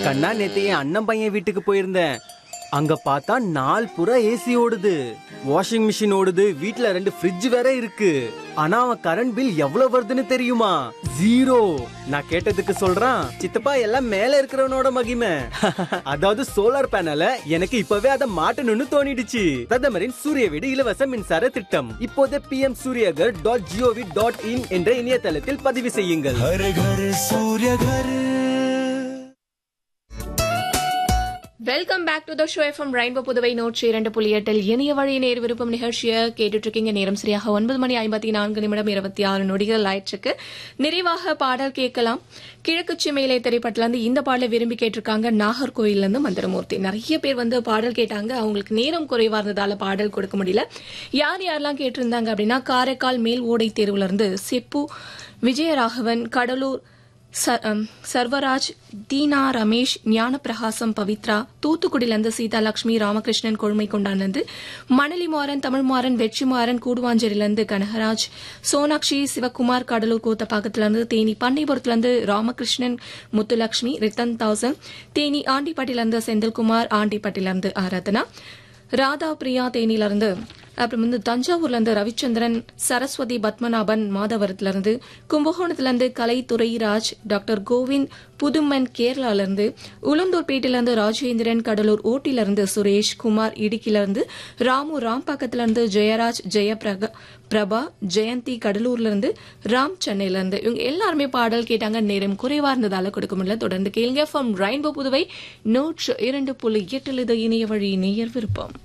கண்ணா நேத்து என் அண்ணன் பையன் வீட்டுக்கு போயிருந்தேன் அங்க பார்த்தா நாள் புறா ஏசி ஓடுது வாஷிங் மிஷின் ஓடுது வீட்ல ரெண்டு ஃப்ரிட்ஜ் வேற இருக்கு ஆனா அவன் கரண்ட் பில் எவ்வளவு வருதுன்னு தெரியுமா ஜீரோ நான் கேட்டதுக்கு சொல்றான் சித்தப்பா எல்லாம் மேல இருக்கிறவனோட மகிமை அதாவது சோலார் பேனல எனக்கு இப்பவே அதை மாட்டணும்னு தோணிடுச்சு பிரதமரின் சூரிய வீடு இலவச மின்சார திட்டம் இப்போதே PM Suryaghar dot G O V dot in என்ற இணையதளத்தில் பதிவு செய்யுங்கள் हर घर सूर्य घर welcome back to the show FM rainbow Puduvai நூற்றி இரண்டு புள்ளி எட்டில் இணைய வழி நேர் விருப்பம் நிகழ்ச்சியை கேட்டுட்டு இருக்கீங்க நேரம் சரியாக ஒன்பது மணி ஐம்பத்தி நான்கு நிமிடம் இருபத்தி ஆறு நொடிகள் ஆயிற்றுக்கு நிறைவாக பாடல் கேட்கலாம் கிழக்கு சிமையிலே திரைப்பட்டிலிருந்து இந்த பாடலை விரும்பி கேட்டிருக்காங்க நாகர்கோயில்ல இருந்து மந்திரமூர்த்தி நிறைய பேர் வந்து பாடல் கேட்டாங்க அவங்களுக்கு நேரம் குறைவா இருந்ததால பாடல் கொடுக்க முடியல யார் யாரெல்லாம் கேட்டிருந்தாங்க அப்படின்னா காரைக்கால் மேல் ஓடை தேர்வுல இருந்து செப்பு விஜயராகவன் கடலூர் ச- அம், சர்வராஜ் தீனா ரமேஷ் ஞானப்பிரகாசம் பவித்ரா தூத்துக்குடியிலிருந்து சீதாலட்சுமி ராமகிருஷ்ணன் கொழுமை கொண்டாடிலிருந்து மணலிமாறன் தமிழ்மாறன் வெற்றிமாறன் கூடுவாஞ்சேரியிலிருந்து கனகராஜ் சோனாக்ஷி சிவகுமார் கடலூர் கோத்தப்பாக்கத்திலிருந்து தேனி பண்ணைபுரத்திலிருந்து ராமகிருஷ்ணன் முத்துலட்சுமி ரித்தன் தாசன் தேனி ஆண்டிப்பட்டிலிருந்து செந்தில்குமார் ஆண்டிப்பட்டிலிருந்து ஆராதனா ராதா பிரியா தேனியிலிருந்து அப்புறம் வந்து தஞ்சாவூர்ல இருந்து ரவிச்சந்திரன் சரஸ்வதி பத்மநாபன் மாதவரத்திலிருந்து கும்பகோணத்திலிருந்து கலை துரைராஜ் டாக்டர் கோவிந்த் புதுமன் கேரளால இருந்து உளுந்தூர்பேட்டில இருந்து ராஜேந்திரன் கடலூர் ஓட்டிலிருந்து சுரேஷ் குமார் இடுக்கிலிருந்து ராமு ராம்பாக்கத்துல இருந்து ஜெயராஜ் ஜெயபிரக பிரபா ஜெயந்தி கடலூர்ல இருந்து ராம் சென்னையில இருந்து இவங்க எல்லாருமே பாடல் கேட்டாங்க நேரம் குறைவா இருந்ததால கொடுக்க முடியல தொடர்ந்து கேளுங்க ஃப்ரம் ரெயின்போ புதுவை நூற்று இரண்டு புள்ளி எட்டில் இது இணைய வழி நேயர் விருப்பம்